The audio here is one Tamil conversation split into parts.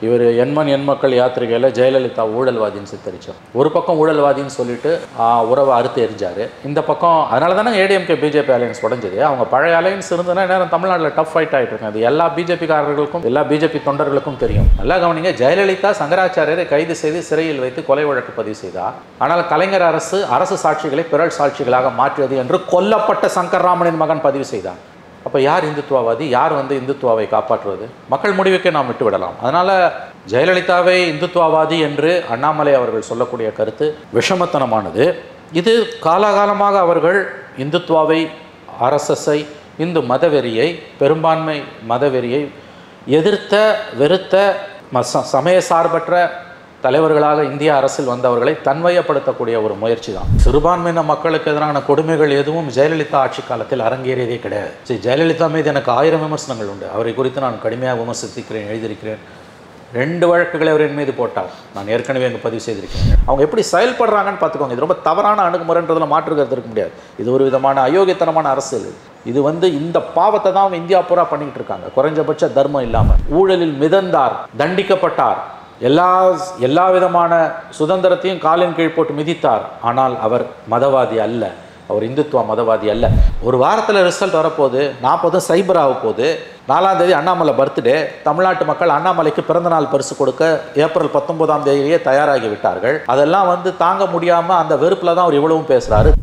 இவர் எண்மண் எண்மக்கள் யாத்திரைகையில் ஜெயலலிதா ஊழல்வாதின்னு சித்தரிச்சார் ஒரு பக்கம் ஊழல்வாதின்னு சொல்லிட்டு ஆ, உறவை அறுத்து எரிஞ்சாரு இந்த பக்கம் அதனால தானே ஏடிஎம்கே பிஜேபி அலையன்ஸ் உடஞ்சது அவங்க பழைய அலையன்ஸ் இருந்ததுன்னா நேரம் தமிழ்நாட்டில் டஃப் ஃபைட் ஆகிட்டு இருக்கு அது எல்லா பிஜேபிக்காரர்களுக்கும் எல்லா பிஜேபி தொண்டர்களுக்கும் தெரியும் நல்லா கவனிங்க ஜெயலலிதா சங்கராச்சாரியரை கைது செய்து சிறையில் வைத்து கொலை வழக்கு பதிவு செய்தார் ஆனால் கலைஞர் அரசு அரசு சாட்சிகளை பிறல் சாட்சிகளாக மாற்றியது என்று கொல்லப்பட்ட சங்கர்ராமனின் மகன் பதிவு செய்தார் அப்போ யார் இந்துத்துவவாதி யார் வந்து இந்துத்துவாவை காப்பாற்றுவது மக்கள் முடிவுக்கே நாம் விட்டு விடலாம் அதனால் ஜெயலலிதாவை இந்துத்துவவாதி என்று அண்ணாமலை அவர்கள் சொல்லக்கூடிய கருத்து விஷமத்தனமானது இது காலாகாலமாக அவர்கள் இந்துத்துவாவை ஆர்எஸ்எஸ்ஐ இந்து மதவெறியை பெரும்பான்மை மதவெறியை எதிர்த்த வெறுத்த ம- ச- சமய சார்பற்ற தலைவர்களாக இந்திய அரசில் வந்தவர்களை தன்வயப்படுத்தக்கூடிய ஒரு முயற்சி தான் சிறுபான்மையின மக்களுக்கு எதிரான கொடுமைகள் எதுவும் ஜெயலலிதா ஆட்சி காலத்தில் அரங்கேறியதே கிடையாது சரி ஜெயலலிதா மீது எனக்கு ஆயிரம் விமர்சனங்கள் உண்டு அவரை குறித்து நான் கடுமையாக விமர்சித்திருக்கிறேன் எழுதியிருக்கிறேன் ரெண்டு வழக்குகளை அவர் என் மீது போட்டார் நான் ஏற்கனவே அங்கே பதிவு செய்திருக்கேன் அவங்க எப்படி செயல்படுறாங்கன்னு பார்த்துக்கோங்க இது ரொம்ப தவறான அணுகுமுறைன்றதுல மாற்று கருத்து இருக்க முடியாது இது ஒரு விதமான அயோக்கியத்தனமான அரசியல் இது. இது வந்து இந்த பாவத்தை தான் அவங்க இந்தியா பூரா பண்ணிக்கிட்டு இருக்காங்க குறைஞ்சபட்ச தர்மம் இல்லாமல் ஊழலில் மிதந்தார் தண்டிக்கப்பட்டார் எல்லா எல்லா விதமான சுதந்திரத்தையும் காலின் கீழ் போட்டு மிதித்தார் ஆனால் அவர் மதவாதி அல்ல அவர் இந்துத்துவ மதவாதி அல்ல ஒரு வாரத்தில் ரிசல்ட் வரப்போகுது நாற்பதும் சைபர் ஆக போகுது நாலாம் தேதி அண்ணாமலை பர்த்டே தமிழ்நாட்டு மக்கள் அண்ணாமலைக்கு பிறந்தநாள் பரிசு கொடுக்க ஏப்ரல் பத்தொன்பதாம் தேதியே தயாராகி விட்டார்கள் அதெல்லாம் வந்து தாங்க முடியாமல் அந்த வெறுப்பில் தான் அவர் இவ்வளவும் பேசுகிறாரு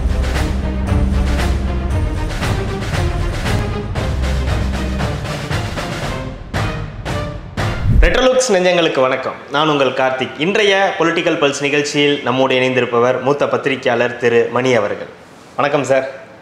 ரெட்ரோலுக்ஸ் நெஞ்சங்களுக்கு வணக்கம் நான் உங்கள் கார்த்திக் இன்றைய பொலிட்டிக்கல் பல்ஸ் நிகழ்ச்சியில் நம்மோடு இணைந்திருப்பவர் மூத்த பத்திரிகையாளர் திரு மணி அவர்கள் வணக்கம் சார்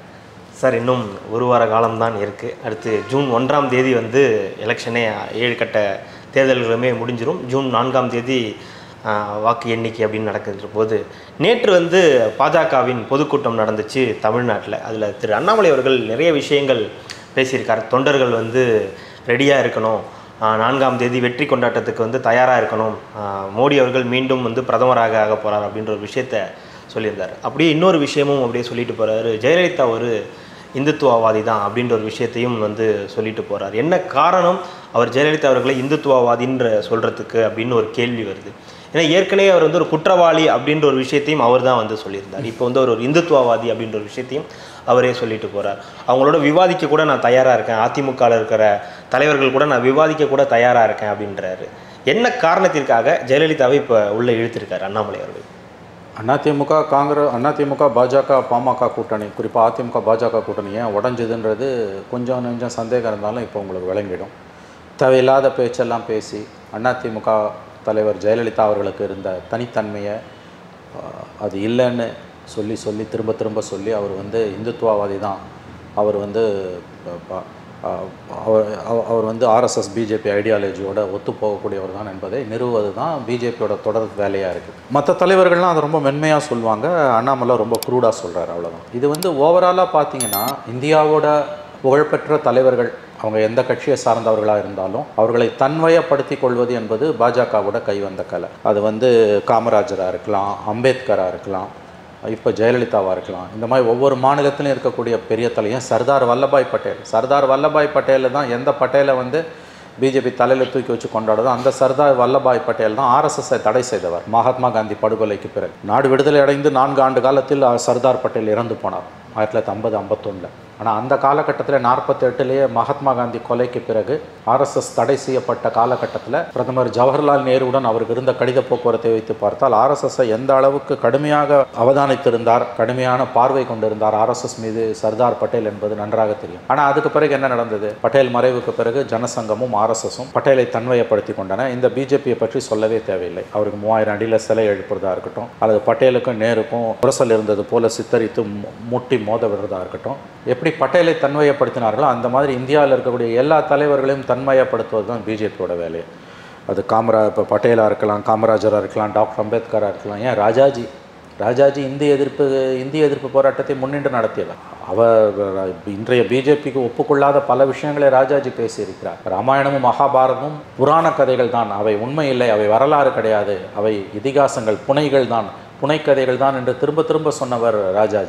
சார் இன்னும் ஒரு வார காலம்தான் இருக்குது அடுத்து ஜூன் ஒன்றாம் தேதி வந்து எலெக்ஷனே ஏழு கட்ட தேர்தல்களுமே முடிஞ்சிரும் ஜூன் நான்காம் தேதி ஆஹ், வாக்கு எண்ணிக்கை அப்படின்னு நடக்கின்ற போது நேற்று வந்து பாஜகவின் பொதுக்கூட்டம் நடந்துச்சு தமிழ்நாட்டில் அதில் திரு அண்ணாமலை அவர்கள் நிறைய விஷயங்கள் பேசியிருக்கார் தொண்டர்கள் வந்து ரெடியாக இருக்கணும் ஆஹ் நான்காம் தேதி வெற்றி கொண்டாட்டத்துக்கு வந்து தயாராக இருக்கணும் ஆஹ் மோடி அவர்கள் மீண்டும் வந்து பிரதமராக ஆக போகிறார் அப்படின்ற ஒரு விஷயத்த சொல்லியிருந்தார் அப்படியே இன்னொரு விஷயமும் அப்படியே சொல்லிட்டு போகிறாரு ஜெயலலிதா ஒரு இந்துத்துவவாதி தான் அப்படின்ற ஒரு விஷயத்தையும் வந்து சொல்லிட்டு போகிறார் என்ன காரணம் அவர் ஜெயலலிதா அவர்களை இந்துத்துவவாதின்ற சொல்கிறதுக்கு அப்படின்னு ஒரு கேள்வி வருது ஏன்னா ஏற்கனவே அவர் வந்து ஒரு குற்றவாளி அப்படின்ற ஒரு விஷயத்தையும் அவர் தான் வந்து சொல்லியிருந்தார் இப்போ வந்து அவர் ஒரு இந்துத்துவவாதி அப்படின்ற ஒரு விஷயத்தையும் அவரே சொல்லிட்டு போகிறார் அவங்களோட விவாதிக்க கூட நான் தயாராக இருக்கேன் அதிமுகவில் இருக்கிற தலைவர்கள் கூட நான் விவாதிக்க கூட தயாராக இருக்கேன் அப்படின்றாரு என்ன காரணத்திற்காக ஜெயலலிதாவை இப்போ உள்ளே இழுத்திருக்காரு அண்ணாமலை அவர்கள் அதிமுக காங்கிரஸ் அதிமுக பாஜக பாமக கூட்டணி குறிப்பாக அதிமுக பாஜக கூட்டணி ஏன் உடஞ்சதுன்றது கொஞ்சம் கொஞ்சம் சந்தேகம் இருந்தாலும் இப்போ உங்களுக்கு விளங்கிடும் தேவையில்லாத பேச்செல்லாம் பேசி அதிமுக தலைவர் ஜெயலலிதா அவர்களுக்கு இருந்த தனித்தன்மையை ஆஹ், அது இல்லைன்னு சொல்லி சொல்லி திரும்ப திரும்ப சொல்லி அவர் வந்து இந்துத்துவவாதி தான் அவர் வந்து ப- ப- ஆஹ், அவர் அவ- அவர் வந்து ஆர்எஸ்எஸ் பிஜேபி ஐடியாலஜியோட ஒத்து போகக்கூடியவர் தான் என்பதை நிறுவுவது தான் பிஜேபியோட தொடர் வேலையாக இருக்குது மற்ற தலைவர்கள்லாம் அதை ரொம்ப மென்மையாக சொல்லுவாங்க அண்ணாமலை ரொம்ப க்ரூடாக சொல்கிறார் அவ்வளோதான் இது வந்து ஓவராலாக பார்த்தீங்கன்னா இந்தியாவோட புகழ்பெற்ற தலைவர்கள் அவங்க எந்த கட்சியை சார்ந்தவர்களாக இருந்தாலும் அவர்களை தன்வயப்படுத்திக் கொள்வது என்பது பாஜகவோட கைவந்த கலை அது வந்து காமராஜராக இருக்கலாம் அம்பேத்கராக இருக்கலாம் இப்போ ஜெயலலிதாவாக இருக்கலாம் இந்த மாதிரி ஒவ்வொரு மாநிலத்திலும் இருக்கக்கூடிய பெரிய தலையும் சர்தார் வல்லபாய் பட்டேல் சர்தார் வல்லபாய் பட்டேலில் தான் எந்த பட்டேலை வந்து பிஜேபி தலையில் தூக்கி வச்சு கொண்டாடுதோ அந்த சர்தார் வல்லபாய் பட்டேல் தான் ஆர்எஸ்எஸ்ஸை தடை செய்தவர் மகாத்மா காந்தி படுகொலைக்கு பிறகு நாடு விடுதலை அடைந்து நான்கு ஆண்டு காலத்தில் சர்தார் பட்டேல் இறந்து போனார் ஆயிரத்தி தொள்ளாயிரத்தி ஐம்பது ஐம்பத்தொன்னில் ஆனால் அந்த காலகட்டத்தில் நாற்பத்தெட்டுலேயே மகாத்மா காந்தி கொலைக்கு பிறகு ஆர்எஸ்எஸ் தடை செய்யப்பட்ட காலகட்டத்தில் பிரதமர் ஜவஹர்லால் நேருவுடன் அவருக்கு இருந்த கடித போக்குவரத்தை வைத்து பார்த்தால் ஆர்எஸ்எஸ்ஸை எந்த அளவுக்கு கடுமையாக அவதானித்திருந்தார் கடுமையான பார்வை கொண்டிருந்தார் ஆர்எஸ்எஸ் மீது சர்தார் பட்டேல் என்பது நன்றாக தெரியும் ஆனால் அதுக்கு பிறகு என்ன நடந்தது பட்டேல் மறைவுக்கு பிறகு ஜனசங்கமும் ஆர்எஸ்எஸும் பட்டேலை தன்வயப்படுத்தி கொண்டன இந்த பிஜேபியை பற்றி சொல்லவே தேவையில்லை அவருக்கு மூவாயிரம் அடியில் சிலை எழுப்புறதா இருக்கட்டும் அல்லது பட்டேலுக்கும் நேருக்கும் புரசல் இருந்தது போல சித்தரித்து மு- முட்டி மோத விடுறதா இருக்கட்டும் எப்படி பட்டேலை தன்வயப்படுத்தினார்களோ அந்த மாதிரி இந்தியாவில் இருக்கக்கூடிய எல்லா தலைவர்களையும் தன்மயப்படுத்துவது தான் பிஜேபியோட வேலை அது காமரா இப்போ பட்டேலாக இருக்கலாம் காமராஜராக இருக்கலாம் டாக்டர் அம்பேத்கராக இருக்கலாம் ஏன் ராஜாஜி ராஜாஜி இந்திய எதிர்ப்பு இந்திய எதிர்ப்பு போராட்டத்தை முன்னின்று நடத்தியவர் அவர் இன்றைய பிஜேபிக்கு ஒப்புக்கொள்ளாத பல விஷயங்களை ராஜாஜி பேசியிருக்கிறார் ராமாயணமும் மகாபாரதமும் புராண கதைகள் தான் அவை உண்மை இல்லை அவை வரலாறு கிடையாது அவை இதிகாசங்கள் புனைகள் தான் புனைக்கதைகள் தான் என்று திரும்ப திரும்ப சொன்னவர் ராஜாஜி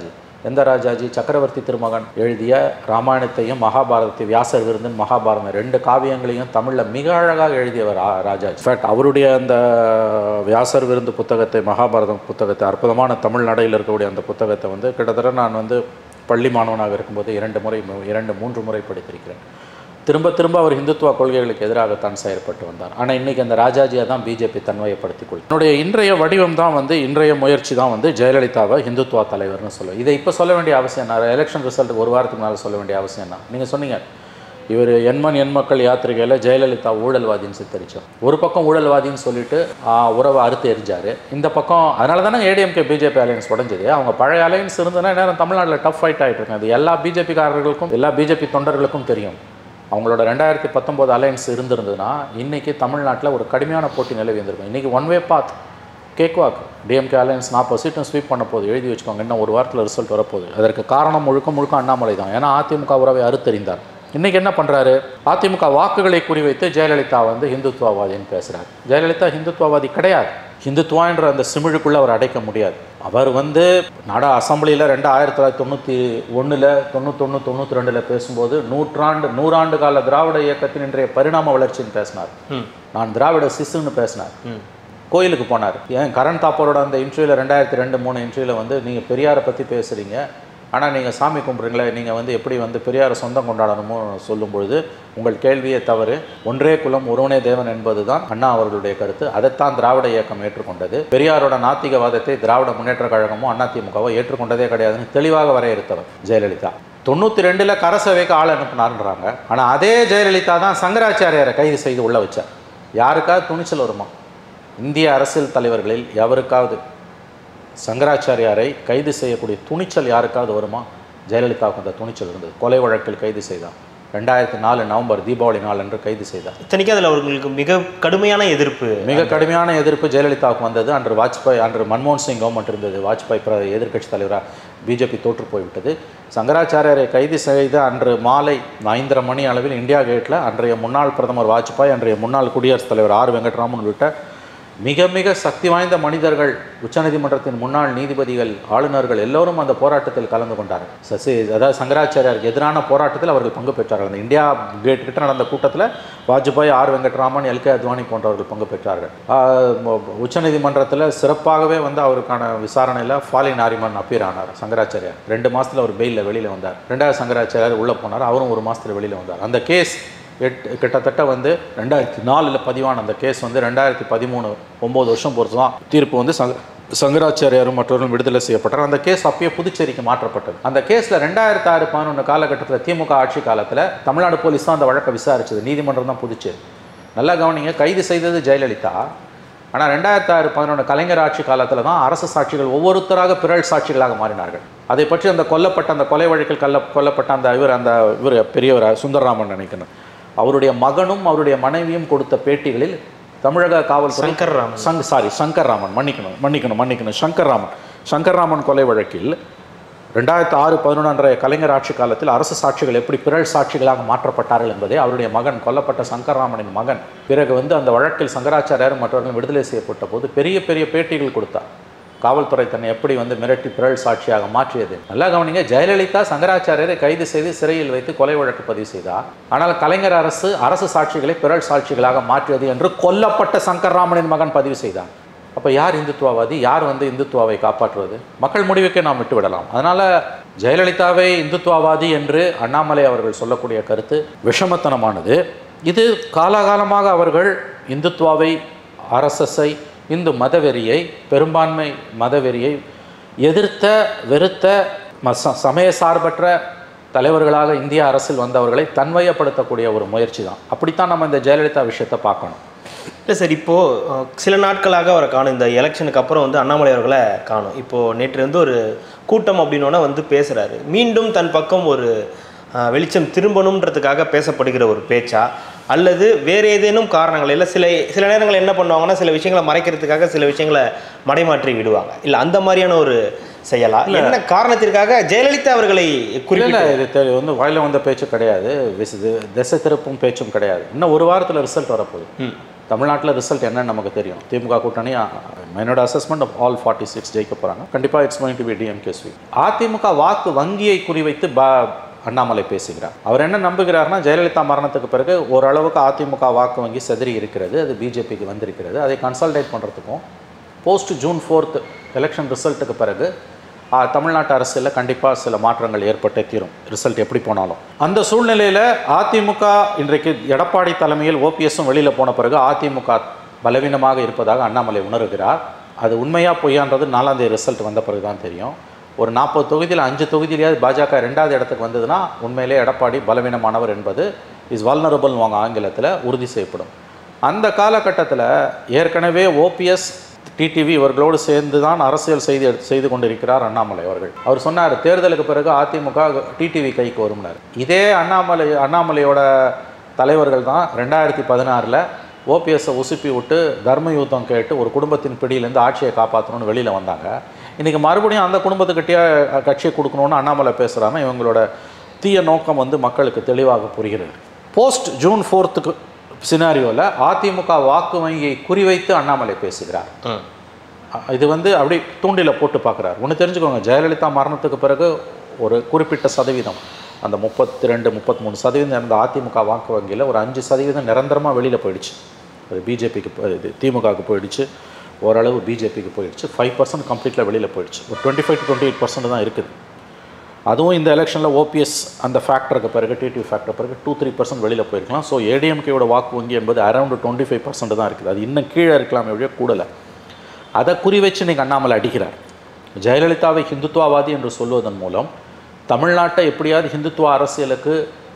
எந்த ராஜாஜி சக்கரவர்த்தி திருமகன் எழுதிய ராமாயணத்தையும் மகாபாரதத்தையும் வியாசர் விருந்தன் மகாபாரதம் ரெண்டு காவியங்களையும் தமிழில் மிக அழகாக எழுதியவர் ரா- ராஜாஜி இன்ஃபேக்ட் அவருடைய அந்த வியாசர் விருந்து புத்தகத்தை மகாபாரதம் புத்தகத்தை அற்புதமான தமிழ் நடையில் இருக்கக்கூடிய அந்த புத்தகத்தை வந்து கிட்டத்தட்ட நான் வந்து பள்ளி மாணவனாக இருக்கும்போது இரண்டு முறை இரண்டு மூன்று முறை படித்திருக்கிறேன் திரும்ப திரும்ப அவர் இந்துத்துவ கொள்கைகளுக்கு எதிராகத்தான் செயற்பட்டு வந்தார் ஆனால் இன்னைக்கு அந்த ராஜாஜியை தான் பிஜேபி தன்மையப்படுத்திக் கொள்ளும் என்னுடைய இன்றைய வடிவம் தான் வந்து இன்றைய முயற்சி தான் வந்து ஜெயலலிதாவை இந்துத்துவ தலைவர்னு சொல்லுவேன் இதை இப்போ சொல்ல வேண்டிய அவசியம் என்ன எலெக்ஷன் ரிசல்ட்டுக்கு ஒரு வாரத்துக்கு மேலே சொல்ல வேண்டிய அவசியம் என்ன நீங்கள் சொன்னீங்க இவர் எண்மன் எண்மக்கள் யாத்திரிகையில் ஜெயலலிதா ஊழல்வாதின்னு சித்தரிச்சார் ஒரு பக்கம் ஊழல்வாதின்னு சொல்லிட்டு ஆ, உறவை அறுத்து எரிஞ்சார் இந்த பக்கம் அதனால தானே ஏடிஎம்கே பிஜேபி அலையன்ஸ் உடஞ்சது அவங்க பழைய அலையன்ஸ் இருந்ததுன்னா நேரம் தமிழ்நாட்டில் டஃப் ஃபைட் ஆகிட்டு இருக்கு அது எல்லா பிஜேபிக்காரர்களுக்கும் எல்லா பிஜேபி தொண்டர்களுக்கும் தெரியும் அவங்களோட ரெண்டாயிரத்தி பத்தொம்போது அலையன்ஸ் இருந்திருந்ததுன்னா இன்னைக்கு தமிழ்நாட்டில் ஒரு கடுமையான போட்டி நிலவி இருந்திருக்கும் இன்றைக்கி one way path cakewalk DMK alliance நாற்பது சீட்டும் ஸ்வீப் பண்ண போகுது எழுதி வச்சுக்கோங்க இன்னும் ஒரு வாரத்தில் ரிசல்ட் வரப்போகுது அதற்கு காரணம் முழுக்க முழுக்க அண்ணாமலை தான் ஏன்னா அதிமுக உறவை அறுத்தறிந்தார் இன்னைக்கு என்ன பண்ணுறாரு அதிமுக வாக்குகளை குறிவைத்து ஜெயலலிதா வந்து ஹிந்துத்துவவாதின்னு பேசுகிறார் ஜெயலலிதா ஹிந்துத்துவவாதி கிடையாது ஹிந்துத்துவான்ற அந்த சிமிழுக்குள்ளே அவர் அடைக்க முடியாது அவர் வந்து நாடா அசம்பிளியில் ரெண்டு ஆயிரத்தி தொள்ளாயிரத்தி தொண்ணூற்றி ஒன்றில் தொண்ணூத்தொன்று தொண்ணூற்றி ரெண்டில் பேசும்போது நூற்றாண்டு நூறாண்டு கால திராவிட இயக்கத்தின் இன்றைய பரிணாம வளர்ச்சின்னு பேசினார் ம் நான் திராவிட சிசுன்னு பேசினார் ம் கோயிலுக்கு போனார் ஏன் கரண் தாப்பரோட அந்த இன்டர்வியூவில் ரெண்டாயிரத்தி ரெண்டு மூணு இன்டர்வியூவில் வந்து நீங்கள் பெரியாரை பற்றி பேசுகிறீங்க ஆனால் நீங்கள் சாமி கும்பிட்றீங்களே நீங்கள் வந்து எப்படி வந்து பெரியாரை சொந்தம் கொண்டாடணுமோ சொல்லும் பொழுது உங்கள் கேள்வியே தவறு ஒன்றே குலம் ஒருவனே தேவன் என்பது தான் அண்ணா அவர்களுடைய கருத்து அதைத்தான் திராவிட இயக்கம் ஏற்றுக்கொண்டது பெரியாரோட நாத்திகவாதத்தை திராவிட முன்னேற்ற கழகமோ அதிமுகவோ ஏற்றுக்கொண்டதே கிடையாதுன்னு தெளிவாக வரையறுத்தவர் ஜெயலலிதா தொண்ணூற்றி ரெண்டில் கரசவைக்கு ஆள் அனுப்புனாருன்றாங்க ஆனால் அதே ஜெயலலிதா தான் சங்கராச்சாரியாரை கைது செய்து உள்ள வச்சார் யாருக்காவது துணிச்சல் வருமா இந்திய அரசியல் தலைவர்களில் எவருக்காவது சங்கராச்சாரியாரை கைது செய்யக்கூடிய துணிச்சல் யாருக்காவது வருமா ஜெயலலிதாவுக்கு அந்த துணிச்சல் இருந்தது கொலை வழக்கில் கைது செய்தார் ரெண்டாயிரத்தி நாலு நவம்பர் தீபாவளி நாள் அன்று கைது செய்தார் இத்தனைக்கும் அதில் அவர்களுக்கு மிக கடுமையான எதிர்ப்பு மிக கடுமையான எதிர்ப்பு ஜெயலலிதாவுக்கு வந்தது அன்று வாஜ்பாய் அன்று மன்மோகன் சிங் கவர்மெண்ட் இருந்தது வாஜ்பாய் பிர எதிர்க்கட்சி தலைவராக பிஜேபி தோற்று போய்விட்டது சங்கராச்சாரியரை கைது செய்த அன்று மாலை ஐந்தரை மணி அளவில் இந்தியா கேட்டில் அன்றைய முன்னாள் பிரதமர் வாஜ்பாய் அன்றைய முன்னாள் குடியரசுத் தலைவர் ஆர் வெங்கட்ராமன் உள்ளிட்ட மிக மிக சக்தி வாய்ந்த மனிதர்கள் உச்சநீதிமன்றத்தின் முன்னாள் நீதிபதிகள் ஆளுநர்கள் எல்லோரும் அந்த போராட்டத்தில் கலந்து கொண்டார்கள் சசி அதாவது சங்கராச்சாரியாருக்கு எதிரான போராட்டத்தில் அவர்கள் பங்கு பெற்றார்கள் அந்த இந்தியா கேட் கிட்ட நடந்த கூட்டத்தில் வாஜ்பாய் ஆர் வெங்கட்ராமன் எல்கே அத்வானி போன்றவர்கள் பங்கு பெற்றார்கள் ஆஹ் ம- உச்சநீதிமன்றத்தில் சிறப்பாகவே வந்து அவருக்கான விசாரணையில் ஃபாலி நாரிமன் அப்பீர் ஆனார் சங்கராச்சாரியார் ரெண்டு மாசத்துல அவர் பெயிலில் வெளியில் வந்தார் ரெண்டாவது சங்கராச்சாரியார் உள்ளே போனார் அவரும் ஒரு மாசத்துல வெளியில் வந்தார் அந்த கேஸ் எட் கிட்டத்தட்ட வந்து ரெண்டாயிரத்தி நாலில் பதிவான அந்த கேஸ் வந்து ரெண்டாயிரத்தி பதிமூணு ஒம்பது வருஷம் பொறுத்து தான் தீர்ப்பு வந்து சங்க சங்கராச்சாரியாரும் மற்றவர்களும் விடுதலை செய்யப்பட்டார் அந்த கேஸ் அப்பயே புதுச்சேரிக்கு மாற்றப்பட்டது அந்த கேஸில் ரெண்டாயிரத்தி ஆறு பதினொன்று காலகட்டத்தில் திமுக ஆட்சி காலத்தில் தமிழ்நாடு போலீஸ் தான் அந்த வழக்கை விசாரிச்சது நீதிமன்றம் தான் புதுச்சேரி நல்லா கவனிங்க கைது செய்தது ஜெயலலிதா ஆனால் ரெண்டாயிரத்தி ஆறு பதினொன்று கலைஞர் ஆட்சி காலத்தில் தான் அரசு சாட்சிகள் ஒவ்வொருத்தராக பிறல் சாட்சிகளாக மாறினார்கள் அதை பற்றி அந்த கொல்லப்பட்ட அந்த கொலை வழக்கில் கல்ல கொல்லப்பட்ட அந்த இவர் அந்த இவர் பெரியவர் சுந்தரராமன் நினைக்கணும் அவருடைய மகனும் அவருடைய மனைவியும் கொடுத்த பேட்டிகளில் தமிழக காவல்துறை சங்கர் ராமன் சங் சாரி சங்கர் ராமன் மன்னிக்கணும் மன்னிக்கணும் மன்னிக்கணும் சங்கர் ராமன் சங்கர் ராமன் கொலை வழக்கில் ரெண்டாயிரத்து ஆறு பதினொன்று அன்றைய கலைஞர் ஆட்சி காலத்தில் அரசு சாட்சிகள் எப்படி பிறல் சாட்சிகளாக மாற்றப்பட்டார்கள் என்பதை அவருடைய மகன் கொல்லப்பட்ட சங்கர் ராமனின் மகன் பிறகு வந்து அந்த வழக்கில் சங்கராச்சாரியார் மற்றவர்கள் விடுதலை செய்யப்பட்ட போது பெரிய பெரிய பேட்டிகள் கொடுத்தார் காவல்துறை தன்னை எப்படி வந்து மிரட்டி பிறல் சாட்சியாக மாற்றியது நல்லா கவனிங்க ஜெயலலிதா சங்கராச்சாரியரை கைது செய்து சிறையில் வைத்து கொலை வழக்கு பதிவு செய்தார் ஆனால் கலைஞர் அரசு அரசு சாட்சிகளை பிறல் சாட்சிகளாக மாற்றியது என்று கொல்லப்பட்ட சங்கர் ராமனின் மகன் பதிவு செய்தார் அப்போ யார் இந்துத்துவவாதி யார் வந்து இந்துத்துவாவை காப்பாற்றுவது மக்கள் முடிவுக்கே நாம் விட்டு விடலாம் அதனால் ஜெயலலிதாவை இந்துத்துவவாதி என்று அண்ணாமலை அவர்கள் சொல்லக்கூடிய கருத்து விஷமத்தனமானது இது காலாகாலமாக அவர்கள் இந்துத்துவாவை ஆர்எஸ்எஸ்ஐ இந்து மதவெறியை பெரும்பான்மை மதவெறியை எதிர்த்த வெறுத்த ம- ச- சமய சார்பற்ற தலைவர்களாக இந்திய அரசில் வந்தவர்களை தன்வயப்படுத்தக்கூடிய ஒரு முயற்சி தான் அப்படித்தான் நம்ம இந்த ஜெயலலிதா விஷயத்தை பார்க்கணும் இல்லை சார் இப்போது அஹ், சில நாட்களாக அவரை காணும் இந்த எலெக்ஷனுக்கு அப்புறம் வந்து அண்ணாமலை அவர்களை காணும் இப்போது நேற்று வந்து ஒரு கூட்டம் அப்படின்னோன்னா வந்து பேசுகிறாரு மீண்டும் தன் பக்கம் ஒரு அஹ், வெளிச்சம் திரும்பணுன்றதுக்காக பேசப்படுகிற ஒரு பேச்சா அல்லது வேறு ஏதேனும் காரணங்கள் இல்லை சில சில நேரங்கள் என்ன பண்ணுவாங்கன்னா சில விஷயங்களை மறைக்கிறதுக்காக சில விஷயங்களை மடைமாற்றி விடுவாங்க இல்லை அந்த மாதிரியான ஒரு செயலா என்ன காரணத்திற்காக ஜெயலலிதா அவர்களை இல்லை குறிப்பிட்டு இல்லை இது தெ- வந்து வாயில வந்த பேச்சு கிடையாது விஸ்- இது திசை திருப்பும் பேச்சும் கிடையாது இன்னும் ஒரு வாரத்தில் ரிசல்ட் வரப்போகுது ம் தமிழ்நாட்டில் ரிசல்ட் என்னன்னு நமக்கு தெரியும் திமுக கூட்டணி என்னோட assessment of all forty six ஜெயிக்க போகிறாங்க கண்டிப்பாக it's going to be DMK sweep அதிமுக வாக்கு வங்கியை குறிவைத்து பா அண்ணாமலை பேசுகிறார் அவர் என்ன நம்புகிறார்னா ஜெயலலிதா மரணத்துக்கு பிறகு ஓரளவுக்கு அதிமுக வாக்கு வங்கி செதறி இருக்கிறது அது பிஜேபிக்கு வந்திருக்கிறது அதை கன்சல்டேட் பண்ணுறதுக்கும் போஸ்ட் ஜூன் ஃபோர்த் எலெக்ஷன் ரிசல்ட்டுக்கு பிறகு ஆ, தமிழ்நாட்டு அரசியலில் கண்டிப்பாக சில மாற்றங்கள் ஏற்பட்டே தீரும் ரிசல்ட் எப்படி போனாலும் அந்த சூழ்நிலையில் அதிமுக இன்றைக்கு எடப்பாடி தலைமையில் ஓபிஎஸும் வெளியில் போன பிறகு அதிமுக பலவீனமாக இருப்பதாக அண்ணாமலை உணர்கிறார் அது உண்மையாக பொய்யான்றது நாலாம் தேதி ரிசல்ட் வந்த பிறகு தான் தெரியும் ஒரு நாற்பது தொகுதியில் அஞ்சு தொகுதியிலேயாவது பாஜக ரெண்டாவது இடத்துக்கு வந்ததுன்னா உண்மையிலே எடப்பாடி பலவீனமானவர் என்பது இஸ் வல்னரபிள் வாங்க ஆங்கிலத்தில் உறுதி செய்யப்படும் அந்த காலகட்டத்தில் ஏற்கனவே ஓபிஎஸ் டிடிவி இவர்களோடு சேர்ந்து தான் அரசியல் செய்து செய்து கொண்டிருக்கிறார் அண்ணாமலை அவர்கள் அவர் சொன்னார் தேர்தலுக்கு பிறகு அதிமுக டிடிவி கைக்கு வரும்னார் இதே அண்ணாமலை அண்ணாமலையோட தலைவர்கள் தான் ரெண்டாயிரத்தி பதினாறில் ஓபிஎஸ்ஸை உசுப்பி விட்டு தர்ம யுத்தம் கேட்டு ஒரு குடும்பத்தின் பிடியிலேருந்து ஆட்சியை காப்பாற்றணும்னு வெளியில் வந்தாங்க இன்றைக்கி மறுபடியும் அந்த குடும்பத்துக்கிட்டே கட்சியை கொடுக்கணும்னு அண்ணாமலை பேசுகிறாங்க இவங்களோட தீய நோக்கம் வந்து மக்களுக்கு தெளிவாக புரிகிறது போஸ்ட் ஜூன் ஃபோர்த்துக்கு சினாரியோவில் அதிமுக வாக்கு வங்கியை குறிவைத்து அண்ணாமலை பேசுகிறார் ம் அ- இது வந்து அப்படி தூண்டில போட்டு பார்க்குறாரு ஒன்று தெரிஞ்சுக்கோங்க ஜெயலலிதா மரணத்துக்கு பிறகு ஒரு குறிப்பிட்ட சதவீதம் அந்த முப்பத்தி ரெண்டு முப்பத்தி மூணு சதவீதம் இருந்த அதிமுக வாக்கு வங்கியில் ஒரு அஞ்சு சதவீதம் நிரந்தரமாக வெளியில் போயிடுச்சு அது பிஜேபிக்கு இது திமுகவுக்கு போயிடுச்சு ஓரளவு பிஜேபிக்கு போயிடுச்சு ஃபைவ் பர்சன்ட் கம்ப்ளீட்டில் வெளியில் போயிடுச்சு ஒரு twenty five to twenty eight percent தான் இருக்குது அதுவும் இந்த எலெக்ஷனில் ஓபிஎஸ் அந்த ஃபேக்டருக்கு பிறகு டிடிவி ஃபேக்டர் பிறகு டூ த்ரீ பர்சன்ட் வெளியில் போயிருக்கலாம் ஸோ ஏடிஎம்கேயோட வாக்கு வங்கி என்பது அரௌண்ட் டுவெண்ட்டி ஃபைவ் பர்சன்ட் தான் இருக்குது அது இன்னும் கீழே இருக்கலாம் எப்படியோ கூடலை அதை குறி வச்சு இன்னைக்கு அண்ணாமலை அடிக்கிறார் ஜெயலலிதாவை ஹிந்துத்துவவாதி என்று சொல்வதன் மூலம் தமிழ்நாட்டை எப்படியாவது ஹிந்துத்துவ அரசியலுக்கு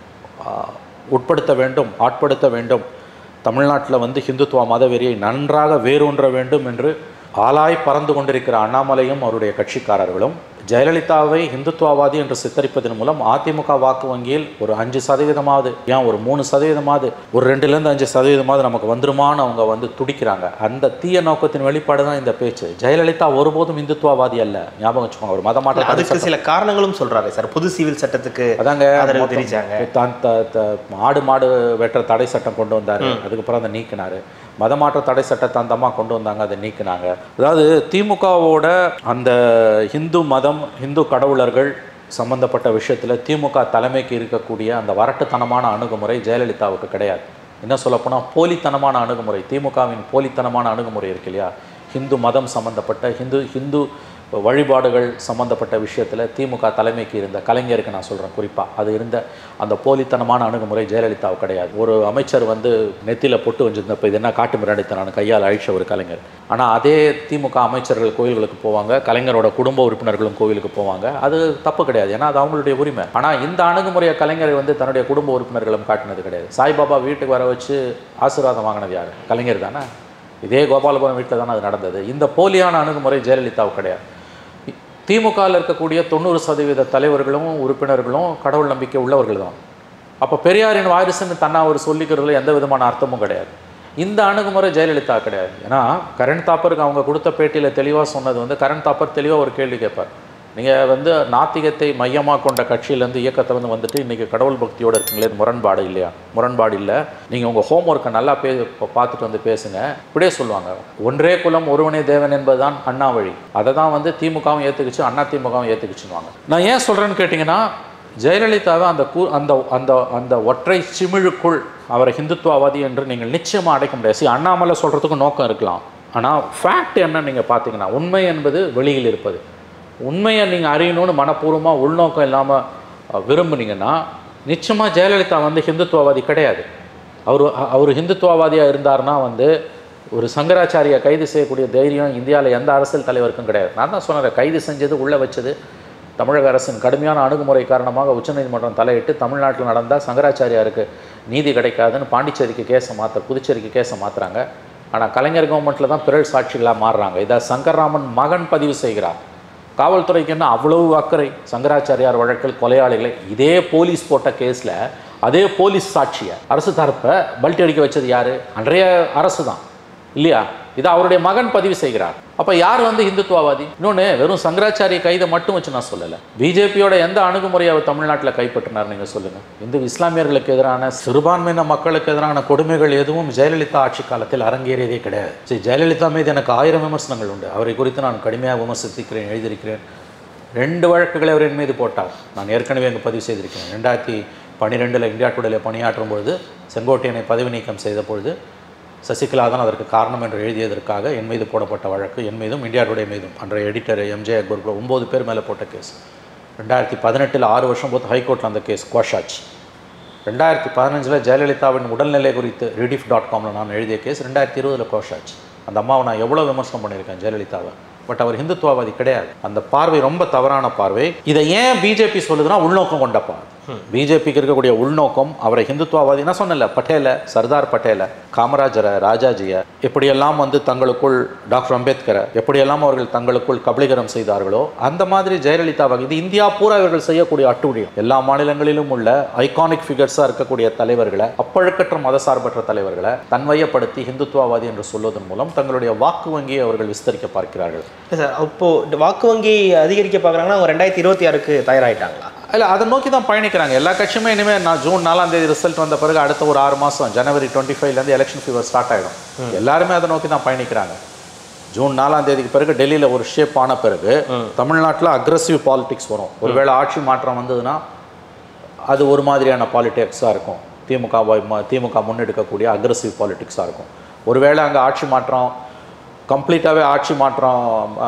ஆ, உட்படுத்த வேண்டும் ஆட்படுத்த வேண்டும் தமிழ்நாட்டில் வந்து ஹிந்துத்துவ மதவெறியை நன்றாக வேரூன்ற வேண்டும் என்று ஆளாய் பறந்து கொண்டிருக்கிற அண்ணாமலையும் அவருடைய கட்சிக்காரர்களும் ஜெயலலிதாவை ஹிந்துத்துவவாதி என்று சித்தரிப்பதன் மூலம் அதிமுக வாக்கு வங்கியில் ஒரு அஞ்சு சதவீதமாவது ஏன் ஒரு மூணு சதவீதமாவது ஒரு ரெண்டுலேருந்து அஞ்சு சதவீதமாவது நமக்கு வந்துருமான்னு அவங்க வந்து துடிக்கிறாங்க அந்த தீய நோக்கத்தின் வெளிப்பாடு தான் இந்த பேச்சு ஜெயலலிதா ஒருபோதும் இந்துத்துவவாதி அல்ல ஞாபகம் வச்சுக்கோங்க ஒரு மதமாற்ற அதுக்கு சில காரணங்களும் சொல்றாரு சார் புது சிவில் சட்டத்துக்கு அதாங்க ஆதரவு மொத்தம் தெரிவிச்சாங்க தான் த- த- ஆடு மாடு வெட்டுற தடை சட்டம் கொண்டு வந்தாரு அதுக்கப்புறம் அதை நீக்கினாரு மதமாற்ற தடை சட்டத்தை அந்த அம்மா கொண்டு வந்தாங்க அதை நீக்கினாங்க அதாவது திமுகவோட அந்த இந்து மதம் இந்து கடவுளர்கள் சம்பந்தப்பட்ட விஷயத்தில் திமுக தலைமைக்கு இருக்கக்கூடிய அந்த வரட்டுத்தனமான அணுகுமுறை ஜெயலலிதாவுக்கு கிடையாது என்ன சொல்லப்போனால் போலித்தனமான அணுகுமுறை திமுகவின் போலித்தனமான அணுகுமுறை இருக்கு இல்லையா ஹிந்து மதம் சம்பந்தப்பட்ட ஹிந்து ஹிந்து வழிபாடுகள் சம்பந்தப்பட்ட விஷயத்தில் திமுக தலைமைக்கு இருந்த கலைஞருக்கு நான் சொல்கிறேன் குறிப்பாக அது இருந்த அந்த போலித்தனமான அணுகுமுறை ஜெயலலிதாவுக்கு கிடையாது ஒரு அமைச்சர் வந்து நெத்தியில் பொட்டு வச்சிருந்தப்போ இது என்ன காட்டு மிராண்டித்தனான கையால் அழிச்ச ஒரு கலைஞர் ஆனால் அதே திமுக அமைச்சர்கள் கோயில்களுக்கு போவாங்க கலைஞரோட குடும்ப உறுப்பினர்களும் கோவிலுக்கு போவாங்க அது தப்பு கிடையாது ஏன்னா அது அவங்களுடைய உரிமை ஆனால் இந்த அணுகுமுறையை கலைஞர் வந்து தன்னுடைய குடும்ப உறுப்பினர்களும் காட்டினது கிடையாது சாய்பாபா வீட்டுக்கு வர வச்சு ஆசீர்வாதம் வாங்கினது யார் கலைஞர் தானே இதே கோபாலபுரம் வீட்டில் தானே அது நடந்தது இந்த போலியான அணுகுமுறை ஜெயலலிதாவுக்கு கிடையாது திமுகவில் இருக்கக்கூடிய தொண்ணூறு சதவீத தலைவர்களும் உறுப்பினர்களும் கடவுள் நம்பிக்கை உள்ளவர்கள் தான் அப்போ பெரியாரின் வாரிசுன்னு தன்னை அவர் சொல்லிக்கிறதுல எந்த விதமான அர்த்தமும் கிடையாது இந்த அணுகுமுறை ஜெயலலிதா கிடையாது ஏன்னா கரண் தாப்பருக்கு அவங்க கொடுத்த பேட்டியில் தெளிவாக சொன்னது வந்து கரண் தாப்பர் தெளிவாக ஒரு கேள்வி கேட்பார் நீங்கள் வந்து நாத்திகத்தை மையமாக கொண்ட கட்சியிலேருந்து இயக்கத்தை வந்து வந்துட்டு இன்றைக்கி கடவுள் பக்தியோடு இருக்கீங்களே இது முரண்பாடு இல்லையா முரண்பாடு இல்லை நீங்கள் உங்கள் ஹோம்ஒர்க்கை நல்லா பே பார்த்துட்டு வந்து பேசுங்க இப்படியே சொல்லுவாங்க ஒன்றே குலம் ஒருவனே தேவன் என்பதுதான் அண்ணா வழி அதை தான் வந்து திமுகவும் ஏற்றுக்குச்சு அண்ணா திமுகவும் ஏற்றுக்குச்சுன்னுவாங்க நான் ஏன் சொல்கிறேன்னு கேட்டிங்கன்னா ஜெயலலிதாவை அந்த கூ அந்த அந்த அந்த ஒற்றை சிமிழுக்குள் அவரை ஹிந்துத்துவவாதி என்று நீங்கள் நிச்சயமாக அடைக்க முடியாது See, அண்ணாமலை சொல்கிறதுக்கு நோக்கம் இருக்கலாம் ஆனால் ஃபேக்ட் என்ன நீங்கள் பார்த்தீங்கன்னா உண்மை என்பது வெளியில் இருப்பது உண்மையை நீங்கள் அறியணும்னு மனப்பூர்வமாக உள்நோக்கம் இல்லாமல் விரும்புனீங்கன்னா நிச்சயமாக ஜெயலலிதா வந்து ஹிந்துத்துவவாதி கிடையாது அவர் அவர் ஹிந்துத்துவவாதியாக இருந்தாருன்னா வந்து ஒரு சங்கராச்சாரியை கைது செய்யக்கூடிய தைரியம் இந்தியாவில் எந்த அரசியல் தலைவருக்கும் கிடையாது நான் தான் சொன்னேன் கைது செஞ்சது உள்ளே வச்சது தமிழக அரசின் கடுமையான அணுகுமுறை காரணமாக உச்சநீதிமன்றம் தலையிட்டு தமிழ்நாட்டில் நடந்தால் சங்கராச்சாரியாருக்கு நீதி கிடைக்காதுன்னு பாண்டிச்சேரிக்கு கேஸை மாற்ற புதுச்சேரிக்கு கேஸை மாற்றுறாங்க ஆனால் கலைஞர் கவர்மெண்ட்டில் தான் பிறல் சாட்சிகளாக மாறுறாங்க இதை சங்கர்ராமன் மகன் பதிவு செய்கிறார் காவல்துறைக்கு என்ன அவ்வளவு அக்கறை சங்கராச்சாரியார் வழக்கில் கொலையாளிகளை இதே போலீஸ் போட்ட கேஸில் அதே போலீஸ் சாட்சியை அரசு தரப்பை பல்ட்டி அடிக்க வச்சது யார் அன்றைய அரசு தான் இல்லையா இது அவருடைய மகன் பதிவு செய்கிறார் அப்போ யார் வந்து இந்துத்துவவாதி இன்னொன்று வெறும் சங்கராச்சாரிய கைதை மட்டும் வச்சு நான் சொல்லலை பிஜேபியோட எந்த அணுகுமுறையை அவர் தமிழ்நாட்டில் கைப்பற்றினார் நீங்கள் சொல்லுங்கள் இந்து இஸ்லாமியர்களுக்கு எதிரான சிறுபான்மையின மக்களுக்கு எதிரான கொடுமைகள் எதுவும் ஜெயலலிதா ஆட்சி காலத்தில் அரங்கேறியதே கிடையாது சரி ஜெயலலிதா மீது எனக்கு ஆயிரம் விமர்சனங்கள் உண்டு அவரை குறித்து நான் கடுமையாக விமர்சித்திருக்கிறேன் எழுதியிருக்கிறேன் ரெண்டு வழக்குகளை அவர் என் மீது போட்டார் நான் ஏற்கனவே அங்கே பதிவு செய்திருக்கிறேன் ரெண்டாயிரத்தி பன்னிரெண்டில் இந்தியா டுடேல பணியாற்றும் பொழுது செங்கோட்டையனை பதவி நீக்கம் செய்த பொழுது சசிகலா தான் அதற்கு காரணம் என்று எழுதியதற்காக என் மீது போடப்பட்ட வழக்கு என் மீதும் இந்தியா டுடே மீதும் அன்றைய எடிட்டர் எம்ஜே அக்பர் உட்பட ஒம்பது பேர் மேலே போட்ட கேஸ் ரெண்டாயிரத்தி பதினெட்டில் ஆறு வருஷம் போது ஹைகோர்ட்டில் அந்த கேஸ் குவாஷ் ஆச்சு ரெண்டாயிரத்தி பதினஞ்சில் ஜெயலலிதாவின் உடல்நிலை குறித்து ரிடிஃப் டாட் காமில் நான் எழுதிய கேஸ் ரெண்டாயிரத்தி இருபதில் கோஷ் ஆச்சு அந்த அம்மாவை நான் எவ்வளோ விமர்சனம் பண்ணியிருக்கேன் ஜெயலலிதாவை பட் அவர் ஹிந்துத்துவவாதி கிடையாது அந்த பார்வை ரொம்ப தவறான பார்வை இதை ஏன் பிஜேபி சொல்லுதுன்னா உள்நோக்கம் கொண்ட பார்வை பிஜேபிக்கு இருக்கக்கூடிய உள்நோக்கம் அவரை ஹிந்துத்துவவாதி நான் சொன்னல பட்டேல சர்தார் பட்டேல காமராஜரை ராஜாஜியை எப்படியெல்லாம் வந்து தங்களுக்குள் டாக்டர் அம்பேத்கரை எப்படியெல்லாம் அவர்கள் தங்களுக்குள் கபலீகரம் செய்தார்களோ அந்த மாதிரி ஜெயலலிதாவை இது இந்தியா பூரா இவர்கள் செய்யக்கூடிய அட்டுழியம் எல்லா மாநிலங்களிலும் உள்ள ஐகானிக் ஃபிகர்ஸாக இருக்கக்கூடிய தலைவர்களை அப்பழுக்கற்ற மதசார்பற்ற தலைவர்களை தன்வயப்படுத்தி ஹிந்துத்துவவாதி என்று சொல்வதன் மூலம் தங்களுடைய வாக்கு வங்கியை அவர்கள் விஸ்தரிக்க பார்க்கிறார்கள் இல்லை சார் அப்போ வாக்கு வங்கி அதிகரிக்க பார்க்குறாங்கன்னா அவங்க ரெண்டாயிரத்தி இருபத்தி ஆறுக்கு தயாராகிட்டாங்களா இல்லை அதை நோக்கி தான் பயணிக்கிறாங்க எல்லா கட்சியுமே இனிமேல் நான் ஜூன் நாலாம் தேதி ரிசல்ட் வந்த பிறகு அடுத்த ஒரு ஆறு மாதம் ஜனவரி டுவெண்ட்டி ஃபைவ்லேருந்து எலெக்ஷன் ஃபீவர் ஸ்டார்ட் ஆகிடும் எல்லாருமே அதை நோக்கி தான் பயணிக்கிறாங்க ஜூன் நாலாம் தேதிக்கு பிறகு டெல்லியில் ஒரு ஷேப் ஆன பிறகு தமிழ்நாட்டில் அக்ரஸிவ் பாலிடிக்ஸ் வரும் ஒருவேளை ஆட்சி மாற்றம் வந்ததுன்னா அது ஒரு மாதிரியான பாலிடிக்ஸாக இருக்கும் திமுக வை- ம- திமுக முன்னெடுக்கக்கூடிய அக்ரஸிவ் பாலிடிக்ஸாக இருக்கும் ஒருவேளை அங்கே ஆட்சி மாற்றம் கம்ப்ளீட்டாகவே ஆட்சி மாற்றம்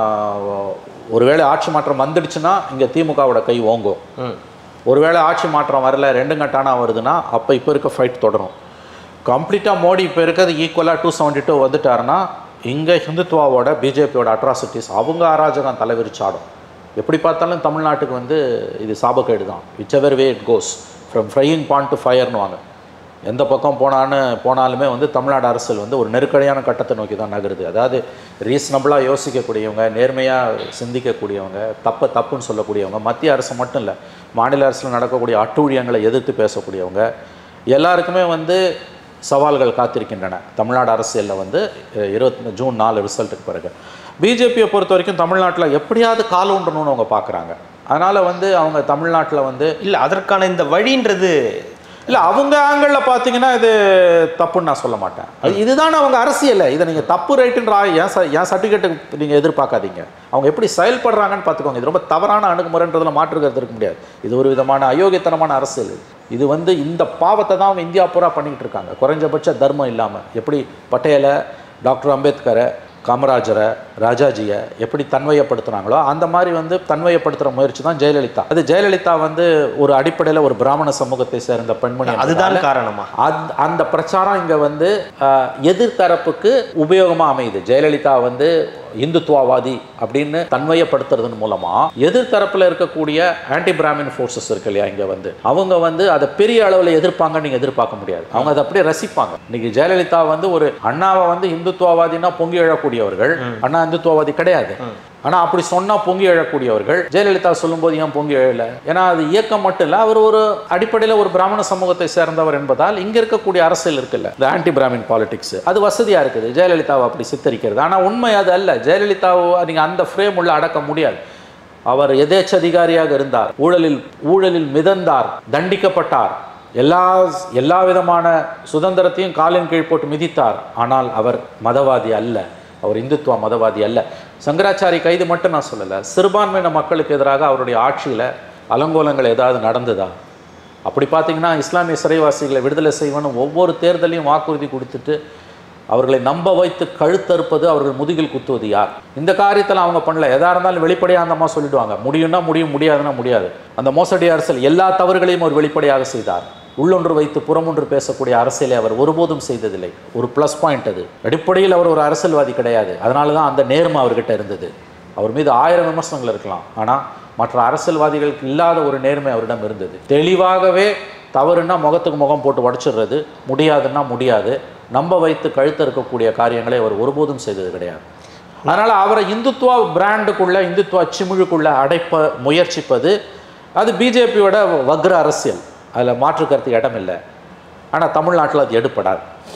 ஆஹ், ஒருவேளை ஆட்சி மாற்றம் வந்துடுச்சுன்னா இங்கே திமுகவோட கை ஓங்கும் ம் ஒருவேளை ஆட்சி மாற்றம் வரல ரெண்டு கட்டானா வருதுன்னா அப்போ இப்போ இருக்க ஃபைட் தொடரும் கம்ப்ளீட்டாக மோடி இப்போ இருக்கிறது ஈக்குவலாக டூ செவன்ட்டி டூ வந்துட்டாருன்னா இங்கே ஹிந்துத்வாவோட பிஜேபியோட அட்ராசிட்டிஸ் அவங்க அராஜகம் தலைவிரிச்சாடும் எப்படி பார்த்தாலும் தமிழ்நாட்டுக்கு வந்து இது சாபக்கேடு தான் whichever way it goes from frying pan to ஃபயர்னுவாங்க எந்த பக்கம் போனான்னு போனாலுமே வந்து தமிழ்நாடு அரசியல் வந்து ஒரு நெருக்கடியான கட்டத்தை நோக்கி தான் நகருது அதாவது ரீசனபிளாக யோசிக்கக்கூடியவங்க நேர்மையாக சிந்திக்கக்கூடியவங்க தப்பை தப்புன்னு சொல்லக்கூடியவங்க மத்திய அரசு மட்டும் இல்லை மாநில அரசில் நடக்கக்கூடிய அட்டூழியங்களை எதிர்த்து பேசக்கூடியவங்க எல்லாருக்குமே வந்து சவால்கள் காத்திருக்கின்றன தமிழ்நாடு அரசியலில் வந்து இருபத்தி ஜூன் நாலு ரிசல்ட்டுக்கு பிறகு பிஜேபியை பொறுத்த வரைக்கும் தமிழ்நாட்டில் எப்படியாவது கால் ஊன்றணும்னு அவங்க பார்க்குறாங்க அதனால் வந்து அவங்க தமிழ்நாட்டில் வந்து இல்லை அதற்கான இந்த வழின்றது இல்லை அவங்க ஆங்கிளில் பார்த்தீங்கன்னா இது தப்புன்னு நான் சொல்ல மாட்டேன் அது இதுதான் அவங்க அரசியல் இதை நீங்கள் தப்பு ரைட்டுன்ற என் ச என் சர்டிஃபிகேட்டுக்கு நீங்கள் எதிர்பார்க்காதீங்க அவங்க எப்படி செயல்படுறாங்கன்னு பார்த்துக்கோங்க இது ரொம்ப தவறான அணுகுமுறைன்றதுல மாற்று கருத்து இருக்க முடியாது இது ஒரு விதமான அயோக்கியத்தனமான அரசியல் இது. இது வந்து இந்த பாவத்தை தான் அவங்க இந்தியா பூரா பண்ணிக்கிட்டு இருக்காங்க குறைஞ்சபட்ச தர்மம் இல்லாமல் எப்படி பட்டேலை டாக்டர் அம்பேத்கரை காமராஜரை ராஜாஜியை எப்படி தன்வயப்படுத்துனாங்களோ அந்த மாதிரி வந்து தன்வயப்படுத்துகிற முயற்சி தான் ஜெயலலிதா அது ஜெயலலிதா வந்து ஒரு அடிப்படையில் ஒரு பிராமண சமூகத்தை சேர்ந்த பெண்மணி அதுதான் காரணமா அந்த அந்த பிரச்சாரம் இங்கே வந்து ஆஹ், எதிர்த்தரப்புக்கு உபயோகமாக அமையுது ஜெயலலிதா வந்து இந்துத்துவவாதி அப்படின்னு தன்மையப்படுத்துறதன் மூலமா எதிர்த்தரப்புல இருக்கக்கூடிய ஆன்டி பிராமின் ஃபோர்ஸஸ் இருக்கு இல்லையா இங்க வந்து அவங்க வந்து அதை பெரிய அளவில் எதிர்ப்பாங்க நீங்க எதிர்பார்க்க முடியாது அவங்க அதை அப்படியே ரசிப்பாங்க இன்னைக்கு ஜெயலலிதா வந்து ஒரு அண்ணாவை வந்து இந்துத்துவவாதினா பொங்கி எழக்கூடியவர்கள் அண்ணா இந்துத்துவவாதி கிடையாது ஆனா அப்படி சொன்னா பொங்கி எழக்கூடியவர்கள் ஜெயலலிதா சொல்லும்போது ஏன் பொங்கி எழல ஏன்னா அது இயக்கம் மட்டும் இல்ல அவர் ஒரு அடிப்படையில் ஒரு பிராமண சமூகத்தை சேர்ந்தவர் என்பதால் இங்க இருக்கக்கூடிய அரசியல் இருக்குல்ல இந்த ஆன்டி பிராமின் பாலிடிக்ஸ் அது வசதியா இருக்குது ஜெயலலிதாவை அப்படி சித்தரிக்கிறது ஆனா உண்மை அது அல்ல ஜெயலலிதாவை நீங்க அந்த ஃப்ரேம் உள்ள அடக்க முடியாது அவர் எதேச்சதிகாரியாக இருந்தார் ஊழலில் ஊழலில் மிதந்தார் தண்டிக்கப்பட்டார் எல்லா எல்லா விதமான சுதந்திரத்தையும் காலின் கீழ் போட்டு மிதித்தார் ஆனால் அவர் மதவாதி அல்ல அவர் இந்துத்துவ மதவாதி அல்ல சங்கராச்சாரி கைது மட்டும் நான் சொல்லலை சிறுபான்மையின மக்களுக்கு எதிராக அவருடைய ஆட்சியில் அலங்கோலங்கள் ஏதாவது நடந்ததா அப்படி பார்த்தீங்கன்னா இஸ்லாமிய சிறைவாசிகளை விடுதலை செய்வன்னு ஒவ்வொரு தேர்தலையும் வாக்குறுதி கொடுத்துட்டு அவர்களை நம்ப வைத்து கழுத்தறுப்பது அவர்கள் முதுகில் குத்துவது யார் இந்த காரியத்தில் அவங்க பண்ணல எதா இருந்தாலும் வெளிப்படையாக அந்த அம்மா சொல்லிடுவாங்க முடியும்னா முடியும் முடியாதுன்னா முடியாது அந்த மோசடி அரசியல் எல்லா தவறுகளையும் அவர் வெளிப்படையாக செய்தார் உள்ளொன்று வைத்து புறமொன்று பேசக்கூடிய அரசியலை அவர் ஒருபோதும் செய்ததில்லை ஒரு ப்ளஸ் பாயிண்ட் அது அடிப்படையில் அவர் ஒரு அரசியல்வாதி கிடையாது அதனால தான் அந்த நேர்மை அவர்கிட்ட இருந்தது அவர் மீது ஆயிரம் விமர்சனங்கள் இருக்கலாம் ஆனால் மற்ற அரசியல்வாதிகளுக்கு இல்லாத ஒரு நேர்மை அவரிடம் இருந்தது தெளிவாகவே தவறுன்னா முகத்துக்கு முகம் போட்டு உடச்சிடுறது முடியாதுன்னா முடியாது நம்ப வைத்து கழுத்து இருக்கக்கூடிய காரியங்களை அவர் ஒருபோதும் செய்தது கிடையாது அதனால் அவரை இந்துத்துவா பிராண்டுக்குள்ள இந்துத்துவா சிமிழுக்குள்ள அடைப்ப முயற்சிப்பது அது பிஜேபியோட வக்ர அரசியல் அதில் மாற்று கருத்து இடம் இல்லை ஆனால் தமிழ்நாட்டில் அது எடுப்படாது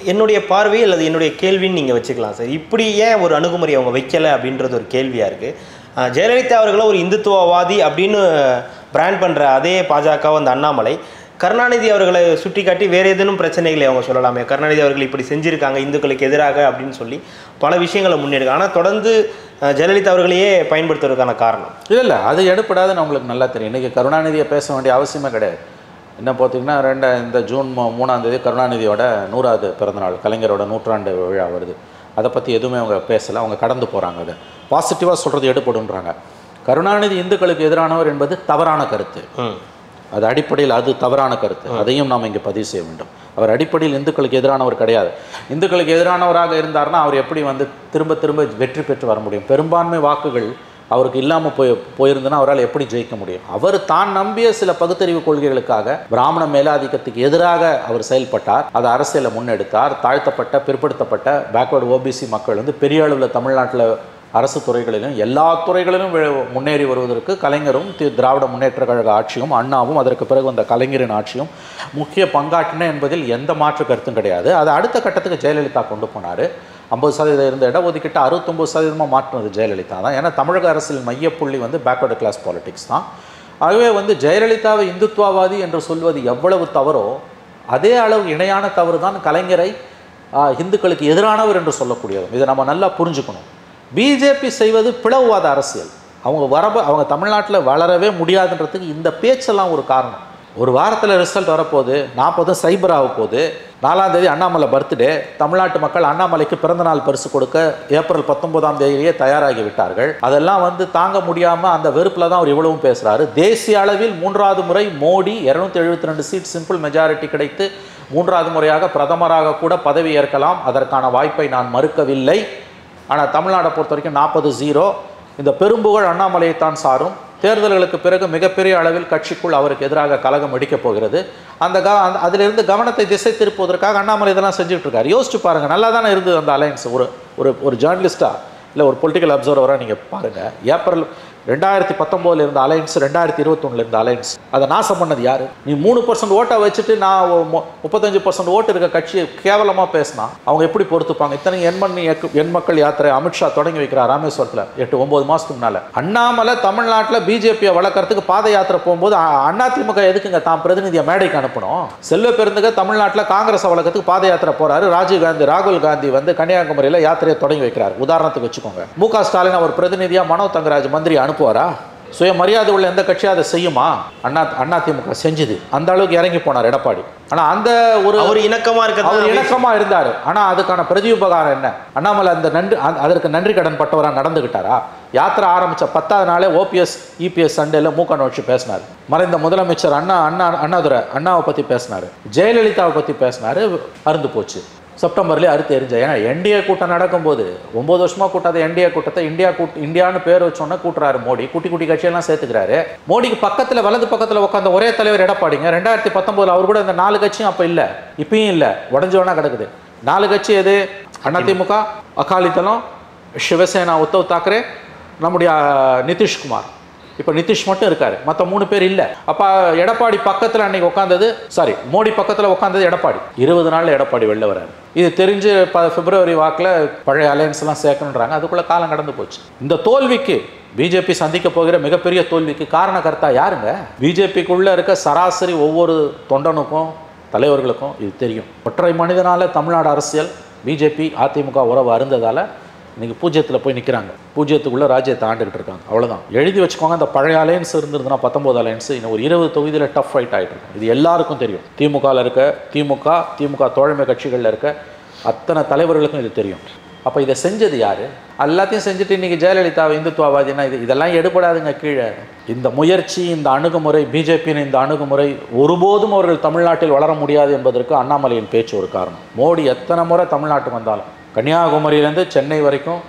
என்னுடைய பார்வை அல்லது என்னுடைய கேள்வின்னு நீங்கள் வச்சுக்கலாம் சார் இப்படி ஏன் ஒரு அணுகுமுறை அவங்க வைக்கலை அப்படின்றது ஒரு கேள்வியாக இருக்குது ஜெயலலிதா அவர்களை ஒரு இந்துத்துவவாதி அப்படின்னு பிராண்ட் பண்ணுற அதே பாஜக அந்த அண்ணாமலை கருணாநிதி அவர்களை சுட்டி காட்டி வேறு ஏதேனும் பிரச்சனைகளை அவங்க சொல்லலாமே கருணாநிதி அவர்கள் இப்படி செஞ்சுருக்காங்க இந்துக்களுக்கு எதிராக அப்படின்னு சொல்லி பல விஷயங்களை முன்னெடுக்க ஆனால் தொடர்ந்து அஹ், ஜெயலலிதா அவர்களையே பயன்படுத்துவதற்கான காரணம் இல்லை இல்லை அது எடுப்படாதுன்னு உங்களுக்கு நல்லா தெரியும் இன்றைக்கி கருணாநிதியை பேச வேண்டிய அவசியமே கிடையாது என்ன பார்த்தீங்கன்னா ரெண்டு இந்த ஜூன் மூ- மூணாம் தேதி கருணாநிதியோட நூறாவது பிறந்தநாள் கலைஞரோட நூற்றாண்டு விழா வருது அதை பற்றி எதுவுமே அவங்க பேசலை அவங்க கடந்து போகிறாங்க அதை பாசிட்டிவாக சொல்கிறது எடுப்படுன்றாங்க கருணாநிதி இந்துக்களுக்கு எதிரானவர் என்பது தவறான கருத்து ம் அது அடிப்படையில் அது தவறான கருத்து அதையும் நாம் இங்கே பதிவு செய்ய வேண்டும் அவர் அடிப்படையில் இந்துக்களுக்கு எதிரானவர் கிடையாது இந்துக்களுக்கு எதிரானவராக இருந்தார்னா அவர் எப்படி வந்து திரும்ப திரும்ப வெற்றி பெற்று வர முடியும் பெரும்பான்மை வாக்குகள் அவருக்கு இல்லாமல் போய் போயிருந்தனா அவரால் எப்படி ஜெயிக்க முடியும் அவர் தான் நம்பிய சில பகுத்தறிவு கொள்கைகளுக்காக பிராமண மேலாதிக்கத்துக்கு எதிராக அவர் செயல்பட்டார் அதை அரசியலை முன்னெடுத்தார் தாழ்த்தப்பட்ட பிற்படுத்தப்பட்ட பேக்வர்டு ஓபிசி மக்கள் வந்து பெரிய அளவில் தமிழ்நாட்டில் அரசு துறைகளிலும் எல்லா துறைகளிலும் வே- முன்னேறி வருவதற்கு கலைஞரும் தி- திராவிட முன்னேற்ற கழக ஆட்சியும் அண்ணாவும் அதற்கு பிறகு வந்த கலைஞரின் ஆட்சியும் முக்கிய பங்காற்றின என்பதில் எந்த மாற்று கருத்தும் கிடையாது அதை அடுத்த கட்டத்துக்கு ஜெயலலிதா கொண்டு போனார் ஐம்பது சதவீதம் இருந்த இடம் ஒதுக்கிட்டு அறுபத்தொம்பது சதவீதமாக மாற்றினது ஜெயலலிதா தான் ஏன்னா தமிழக அரசியல் மையப்புள்ளி வந்து பேக்வர்டு கிளாஸ் பாலிடிக்ஸ் தான் ஆகவே வந்து ஜெயலலிதாவை இந்துத்துவவாதி என்று சொல்வது எவ்வளவு தவறோ அதே அளவு இணையான தவறு தான் கலைஞரை ஆ, இந்துக்களுக்கு எதிரானவர் என்று சொல்லக்கூடியதும் இதை நம்ம நல்லா புரிஞ்சுக்கணும் பிஜேபி செய்வது பிளவுவாத அரசியல் அவங்க வரப அவங்க தமிழ்நாட்டில் வளரவே முடியாதுன்றதுக்கு இந்த பேச்செல்லாம் ஒரு காரணம் ஒரு வாரத்தில் ரிசல்ட் வரப்போகுது நாற்பதும் சைபர் ஆக போகுது நாலாம் தேதி அண்ணாமலை பர்த்டே தமிழ்நாட்டு மக்கள் அண்ணாமலைக்கு பிறந்தநாள் பரிசு கொடுக்க ஏப்ரல் பத்தொன்பதாம் தேதியே தயாராகி விட்டார்கள் அதெல்லாம் வந்து தாங்க முடியாமல் அந்த வெறுப்பில் தான் அவர் இவ்வளவும் பேசுகிறாரு தேசிய அளவில் மூன்றாவது முறை மோடி இரநூத்தி எழுபத்தி ரெண்டு சீட் சிம்பிள் மெஜாரிட்டி கிடைத்து மூன்றாவது முறையாக பிரதமராக கூட பதவி ஏற்கலாம் அதற்கான வாய்ப்பை நான் மறுக்கவில்லை ஆனால் தமிழ்நாடை பொறுத்த வரைக்கும் நாற்பது ஜீரோ இந்த பெரும்புகழ் அண்ணாமலையைத்தான் சாரும் தேர்தல்களுக்கு பிறகு மிகப்பெரிய அளவில் கட்சிக்குள் அவருக்கு எதிராக கலகம் வெடிக்கப் போகிறது அந்த க அந்த அதிலிருந்து கவனத்தை திசை திருப்புவதற்காக அண்ணாமலை இதெல்லாம் செஞ்சுட்டு இருக்காரு யோசிச்சு பாருங்கள் நல்லா தானே இருந்தது அந்த அலையன்ஸ் ஒரு ஒரு ஒரு ஜேர்னலிஸ்ட்டாக இல்லை ஒரு பொலிட்டிக்கல் அப்சர்வராக நீங்கள் பாருங்கள் ஏப்ரல் ரெண்டாயிரத்தி பத்தொம்போதுல இருந்த அலையன்ஸ் ரெண்டாயிரத்தி இருபத்தொன்னுல இருந்த அலையன்ஸ் அதை நாசம் பண்ணது யாரு நீ மூணு பர்சன்ட் ஓட்டை வச்சுட்டு நான் ஒ- மு- முப்பத்தஞ்சு பர்சன்ட் ஓட்டு இருக்க கட்சியை கேவலமாக பேசினா அவங்க எப்படி பொறுத்துப்பாங்க இத்தனை எண்மண் இயக்கு- எண் மக்கள் யாத்திரை அமித்ஷா தொடங்கி வைக்கிறார் ராமேஸ்வரத்தில் எட்டு ஒன்பது மாதத்துக்கு முன்னால அண்ணாமலை தமிழ்நாட்டில் பிஜேபியை வளர்க்கறதுக்கு பாத யாத்திரை போகும்போது அ- அதிமுக எதுக்குங்க தான் பிரதிநிதியை மேடைக்கு அனுப்பணும் செல்வ பெருந்துக தமிழ்நாட்டில் காங்கிரஸ் வளர்க்கறதுக்கு பாத யாத்திரை போறாரு ராஜீவ் காந்தி ராகுல் காந்தி வந்து கன்னியாகுமரியில் யாத்திரையை தொடங்கி வைக்கிறார் உதாரணத்துக்கு வச்சுக்கோங்க மு க ஸ்டாலின் அவர் பிரதிநிதியா மனோ தங்கராஜ் மந்திரி அனுப்புவாரா சுயமரியாதை உள்ள எந்த கட்சியும் அதை செய்யுமா அண்ணா அண்ணா திமுக செஞ்சுது அந்த அளவுக்கு இறங்கி போனார் எடப்பாடி ஆனா அந்த ஒரு அவர் இணக்கமா அவர் இருக்கிறது இணக்கமா இருந்தார் ஆனா அதுக்கான பிரதியுபகாரம் என்ன அண்ணாமலை அந்த நன்றி அந்த- அதற்கு நன்றி கடன் பட்டவரா நடந்துகிட்டாரா யாத்திரை ஆரம்பிச்ச பத்தாவது நாளே ஓபிஎஸ் இபிஎஸ் சண்டேல மூக்க நோட்சி பேசினார் மறைந்த முதலமைச்சர் அண்ணா அண்ணா அண்ணாதுரை அண்ணாவை பத்தி பேசினாரு ஜெயலலிதாவை பத்தி பேசினாரு அருந்து போச்சு செப்டம்பர்லேயே அறுத்து எரிஞ்ச ஏன்னா என்டிஏ கூட்டம் நடக்கும்போது ஒன்பது வருஷமா கூட்டாத என்டிஏ கூட்டத்தை இந்தியா கூட் இந்தியான்னு பேர் வச்சோன்னா கூட்டுறாரு மோடி குட்டி குட்டி கட்சியெல்லாம் சேர்த்துக்கிறாரு மோடிக்கு பக்கத்தில் வலது பக்கத்தில் உட்காந்த ஒரே தலைவர் எடப்பாடிங்க ரெண்டாயிரத்தி பத்தொம்போதில் அவர் கூட இந்த நாலு கட்சியும் அப்போ இல்லை இப்பயும் இல்லை உடஞ்சவனா கிடக்குது நாலு கட்சி எது அதிமுக அகாலிதளம் சிவசேனா உத்தவ் தாக்கரே நம்முடைய அஹ், நிதிஷ்குமார் இப்போ நிதிஷ் மட்டும் இருக்காரு மற்ற மூணு பேர் இல்லை அப்போ எடப்பாடி பக்கத்தில் அன்னைக்கு உட்காந்தது சாரி மோடி பக்கத்தில் உட்காந்தது எடப்பாடி இருபது நாளில் எடப்பாடி வெளில வராரு இது தெரிஞ்சு ப பிப்ரவரி வாக்கில் பழைய அலையன்ஸ் எல்லாம் சேர்க்கணுன்றாங்க அதுக்குள்ளே காலம் கடந்து போச்சு இந்த தோல்விக்கு பிஜேபி சந்திக்க போகிற மிகப்பெரிய தோல்விக்கு காரணக்கர்த்தா யாருங்க பிஜேபிக்குள்ளே இருக்க சராசரி ஒவ்வொரு தொண்டனுக்கும் தலைவர்களுக்கும் இது தெரியும் ஒற்றை மனிதனால தமிழ்நாடு அரசியல் பிஜேபி அதிமுக உறவு அருந்ததால் இன்னைக்கு பூஜ்ஜியத்தில் போய் நிற்கிறாங்க பூஜ்ஜியத்துக்குள்ளே ராஜ்யத்தை ஆண்டுகிட்டு இருக்காங்க அவ்வளவுதான் எழுதி வச்சுக்கோங்க அந்த பழைய அலையன்ஸ் இருந்திருந்ததுன்னா பத்தொம்போது அலையன்ஸ் இன்னும் ஒரு இருபது தொகுதியில் டஃப் ஃபைட் ஆகிட்டு இருக்கும் இது எல்லாருக்கும் தெரியும் திமுகவில் இருக்க திமுக திமுக தோழமை கட்சிகளில் இருக்க அத்தனை தலைவர்களுக்கும் இது தெரியும் அப்போ இதை செஞ்சது யார் எல்லாத்தையும் செஞ்சுட்டு இன்னைக்கு ஜெயலலிதா இந்துத்துவவாதினா இது இதெல்லாம் எடுபடாதுங்க கீழே இந்த முயற்சி இந்த அணுகுமுறை பிஜேபியின் இந்த அணுகுமுறை ஒருபோதும் அவர்கள் தமிழ்நாட்டில் வளர முடியாது என்பதற்கு அண்ணாமலையின் பேச்சு ஒரு காரணம் மோடி எத்தனை முறை தமிழ்நாட்டுக்கு வந்தாலும் கன்னியாகுமரியிலேருந்து சென்னை வரைக்கும்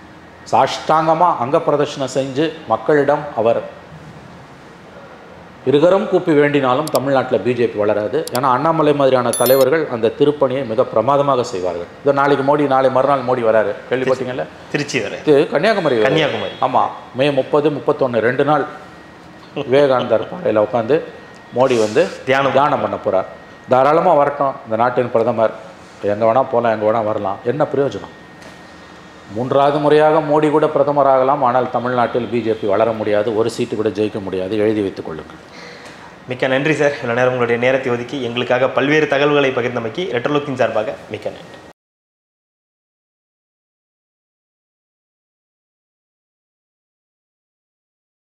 சாஷ்டாங்கமாக அங்க பிரதர்ஷனம் செஞ்சு மக்களிடம் அவர் இருகரம் கூப்பி வேண்டினாலும் தமிழ்நாட்டில் பிஜேபி வளராது ஏன்னா அண்ணாமலை மாதிரியான தலைவர்கள் அந்த திருப்பணியை மிக பிரமாதமாக செய்வார்கள் இதோ நாளைக்கு மோடி நாளை மறுநாள் மோடி வராரு கேள்விப்பட்டீங்கல்ல திருச்சி வரை இது கன்னியாகுமரி வரை. கன்னியாகுமரி ஆமாம் மே முப்பது முப்பத்தொன்று ரெண்டு நாள் விவேகானந்தர் பாறையில் உட்காந்து மோடி வந்து தியானம் தியானம் பண்ண போகிறார் தாராளமாக வரட்டும் இந்த நாட்டின் பிரதமர் எங்கே வேணால் போகலாம் எங்கே வேணால் வரலாம் என்ன பிரயோஜனம் மூன்றாவது முறையாக மோடி கூட பிரதமர் ஆகலாம் ஆனால் தமிழ்நாட்டில் பிஜேபி வளர முடியாது ஒரு சீட்டு கூட ஜெயிக்க முடியாது எழுதி வைத்துக் கொள்ளுங்கள் மிக்க நன்றி சார் இவ்வளோ நேரம் உங்களுடைய நேரத்தை ஒதுக்கி எங்களுக்காக பல்வேறு தகவல்களை பகிர்ந்தமைக்கு ரெட்டர்லுக்கின் சார்பாக மிக்க நன்றி